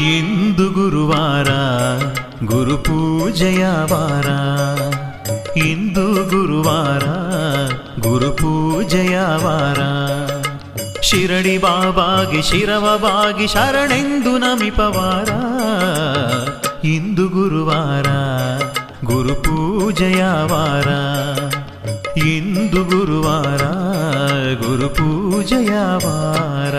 ಇಂದು ಗುರುವಾರ ಗುರು ಪೂಜೆಯ ವಾರ ಇಂದು ಗುರುವಾರ ಗುರು ಪೂಜೆಯ ವಾರ ಶಿರಡಿ ಬಾಬಾಗೆ ಶಿರವ ಬಾಗಿ ಶರಣೆಂದು ನಮಿಪವಾರ ಇಂದು ಗುರುವಾರ ಗುರು ಪೂಜೆಯ ವಾರ ಇಂದು ಗುರುವಾರ ಗುರು ಪೂಜೆಯ ವಾರ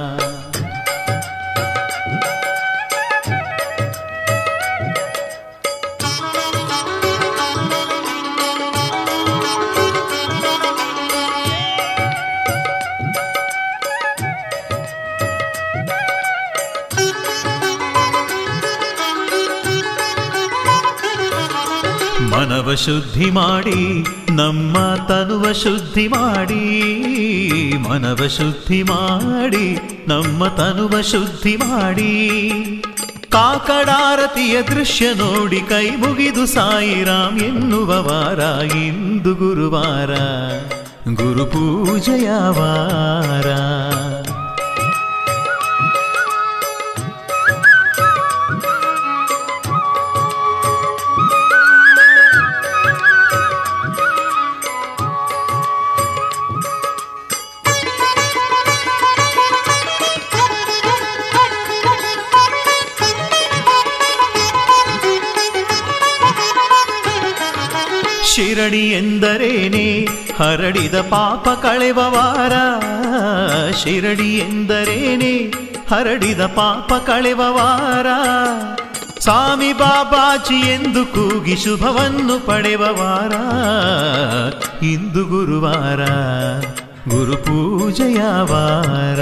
ಮನವ ಶುದ್ಧಿ ಮಾಡಿ ನಮ್ಮ ತನುವ ಶುದ್ಧಿ ಮಾಡಿ ಮನವ ಶುದ್ಧಿ ಮಾಡಿ ನಮ್ಮ ತನುವ ಶುದ್ಧಿ ಮಾಡಿ ಕಾಕಡಾರತಿಯ ದೃಶ್ಯ ನೋಡಿ ಕೈ ಮುಗಿದು ಸಾಯಿರಾಮ್ ಎನ್ನುವ ವಾರ ಇಂದು ಗುರುವಾರ ಗುರು ಪೂಜೆಯ ವಾರ ಶಿರಡಿ ಎಂದರೇನೆ ಹರಡಿದ ಪಾಪ ಕಳೆವ ವಾರ ಶಿರಡಿ ಎಂದರೇನೆ ಹರಡಿದ ಪಾಪ ಕಳೆವ ವಾರ ಸ್ವಾಮಿ ಬಾಬಾಜಿ ಎಂದು ಕೂಗಿ ಶುಭವನ್ನು ಪಡೆವ ವಾರ ಇಂದು ಗುರುವಾರ ಗುರು ಪೂಜೆಯ ವಾರ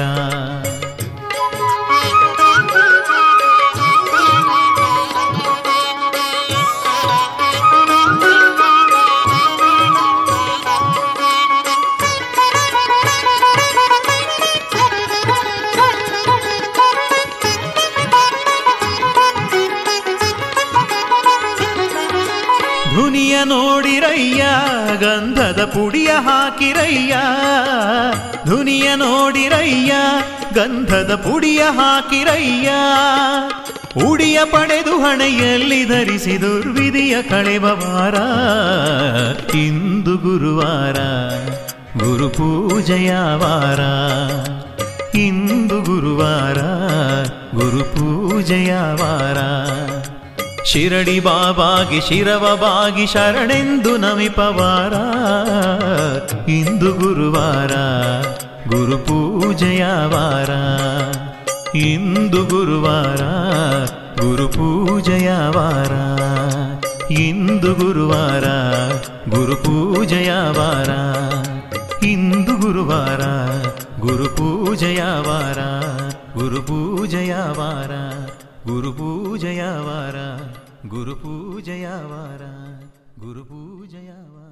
ಧುನಿಯ ನೋಡಿರಯ್ಯ ಗಂಧದ ಪುಡಿಯ ಹಾಕಿರಯ್ಯ ಧುನಿಯ ನೋಡಿರಯ್ಯ ಗಂಧದ ಪುಡಿಯ ಹಾಕಿರಯ್ಯ ಉಡಿಯ ಪಡೆದು ಹಣೆಯಲ್ಲಿ ಧರಿಸಿ ದುರ್ವಿಧಿಯ ಕಳೆವ ವಾರ ಇಂದು ಗುರುವಾರ ಗುರು ಪೂಜೆಯ ವಾರ ಇಂದು ಗುರುವಾರ ಗುರು ಪೂಜೆಯ ವಾರ ಶಿರಡಿ ಬಾಬಾಗಿ ಶಿರವ ಬಾಗಿ ಶರಣೆಂದು ನಮಿಪವಾರ ಇಂದು ಗುರುವಾರ ಗುರು ಪೂಜೆಯ ವಾರ ಇಂದು ಗುರುವಾರ ಗುರು ಪೂಜೆಯ ವಾರ ಇಂದು ಗುರುವಾರ ಗುರು ಪೂಜೆಯ ವಾರ ಇಂದು ಗುರುವಾರ ಗುರು ಪೂಜೆಯ ವಾರ ಗುರು ಪೂಜೆಯ ವಾರ ಗುರು ಪೂಜೆಯ ವಾರ ಗುರು ಪೂಜೆಯ ವಾರ ಗುರು ಪೂಜೆಯ ವಾರ